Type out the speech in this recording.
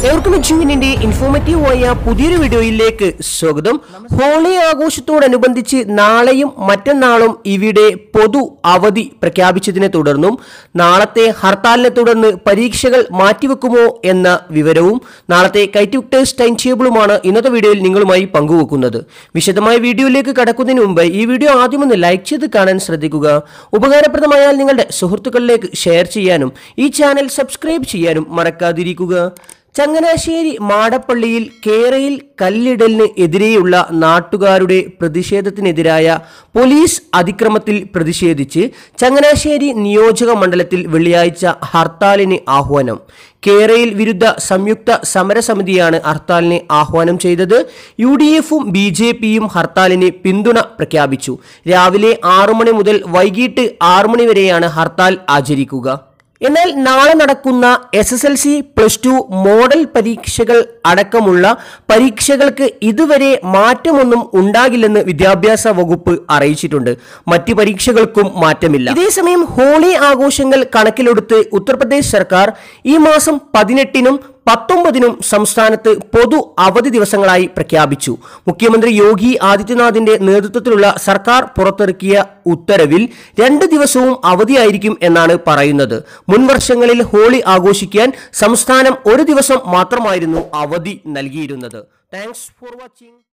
ഏവർക്കും അച്ചുവിനിന്റെ ഇൻഫോർമേറ്റീവായ പുതിയൊരു വീഡിയോയിലേക്ക് സ്വാഗതം ഹോളി ആഘോഷത്തോടനുബന്ധിച്ച് നാളെയും മറ്റന്നാളും ഇവിടെ പൊതു അവധി പ്രഖ്യാപിച്ചതിനെ തുടർന്നും നാളത്തെ ഹർത്താലിനെ തുടർന്ന് പരീക്ഷകൾ മാറ്റിവെക്കുമോ എന്ന വിവരവും നാളത്തെ കൈറ്റ് വിക്ടേഴ്സ് ടൈം ടേബിളുമാണ് ഇന്നത്തെ വീഡിയോയിൽ നിങ്ങളുമായി പങ്കുവെക്കുന്നത് വിശദമായ വീഡിയോയിലേക്ക് കടക്കുന്നതിന് മുമ്പ് ഈ വീഡിയോ ആദ്യം ഒന്ന് ലൈക്ക് ചെയ്ത് കാണാൻ ശ്രദ്ധിക്കുക ഉപകാരപ്രദമായാൽ നിങ്ങളുടെ സുഹൃത്തുക്കളിലേക്ക് ഷെയർ ചെയ്യാനും ഈ ചാനൽ സബ്സ്ക്രൈബ് ചെയ്യാനും മറക്കാതിരിക്കുക ചങ്ങനാശ്ശേരി മാടപ്പള്ളിയിൽ കേരയിൽ കല്ലിടലിന് എതിരെയുള്ള നാട്ടുകാരുടെ പ്രതിഷേധത്തിനെതിരായ പോലീസ് അതിക്രമത്തിൽ പ്രതിഷേധിച്ച് ചങ്ങനാശ്ശേരി നിയോജക മണ്ഡലത്തിൽ വെള്ളിയാഴ്ച ഹർത്താലിന് ആഹ്വാനം കേരയിൽ വിരുദ്ധ സംയുക്ത സമരസമിതിയാണ് ഹർത്താലിന് ആഹ്വാനം ചെയ്തത് യു ഡി എഫും ബി ജെ പിയും ഹർത്താലിന് പിന്തുണ പ്രഖ്യാപിച്ചു രാവിലെ ആറു മണി മുതൽ വൈകിട്ട് ആറു മണി വരെയാണ് ഹർത്താൽ ആചരിക്കുക എന്നാൽ നാളെ നടക്കുന്ന S S L C plus two model പരീക്ഷകൾ അടക്കമുള്ള പരീക്ഷകൾക്ക് ഇതുവരെ മാറ്റമൊന്നും ഉണ്ടാകില്ലെന്ന് വിദ്യാഭ്യാസ വകുപ്പ് അറിയിച്ചിട്ടുണ്ട് മറ്റ് പരീക്ഷകൾക്കും മാറ്റമില്ല ഇതേസമയം ഹോളി ആഘോഷങ്ങൾ കണക്കിലെടുത്ത് ഉത്തർപ്രദേശ് സർക്കാർ ഈ മാസം പതിനെട്ടിനും പത്തൊമ്പതിനും സംസ്ഥാനത്ത് പൊതു അവധി ദിവസങ്ങളായി പ്രഖ്യാപിച്ചു മുഖ്യമന്ത്രി യോഗി ആദിത്യനാഥിന്റെ നേതൃത്വത്തിലുള്ള സർക്കാർ പുറത്തിറക്കിയ ഉത്തരവിൽ രണ്ട് ദിവസവും അവധിയായിരിക്കും എന്നാണ് പറയുന്നത് മുൻ വർഷങ്ങളിൽ ഹോളി ആഘോഷിക്കാൻ സംസ്ഥാനം ഒരു ദിവസം മാത്രമായിരുന്നു അവധി നൽകിയിരുന്നത് താങ്ക്സ് ഫോർ വാച്ചിങ്